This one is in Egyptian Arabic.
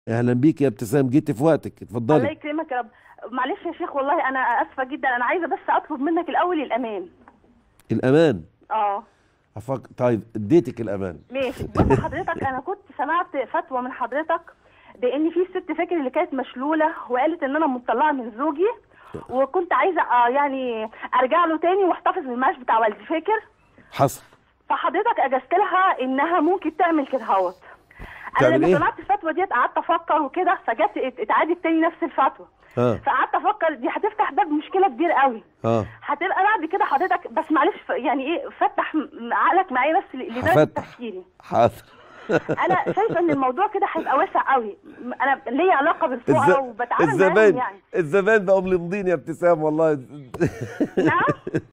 اهلا بيك يا ابتسام جيتي في وقتك الله اتفضلي يكرمك يا رب معلش يا شيخ والله انا اسفه جدا انا عايزه بس اطلب منك الاول الامان الامان اه أفك... طيب اديتك الامان ماشي بص حضرتك انا كنت سمعت فتوى من حضرتك بان في ست فكر اللي كانت مشلوله وقالت ان انا مطلعه من زوجي وكنت عايزه آه يعني ارجع له تاني واحتفظ بالمعاش بتاع والدي فاكر حصل فحضرتك اجزت لها انها ممكن تعمل كده هوت انا تعمل لما إيه؟ سمعت الفتوى ديت قعدت افكر وكده فجت ات- اتعادت تاني نفس الفتوى اه فقعدت افكر دي هتفتح باب مشكله كبير قوي اه هتبقى بعد كده حضرتك بس معلش ف- يعني ايه فتح م- عقلك معايا بس ل- لدرجه هفتح. تفكيري حاضر انا شايفه ان الموضوع كده هيبقى واسع قوي م- انا ليا علاقه بالفقراء الز... وبتعامل معاهم الزمان يعني الزمان بقوا ملمضين يا ابتسام والله نعم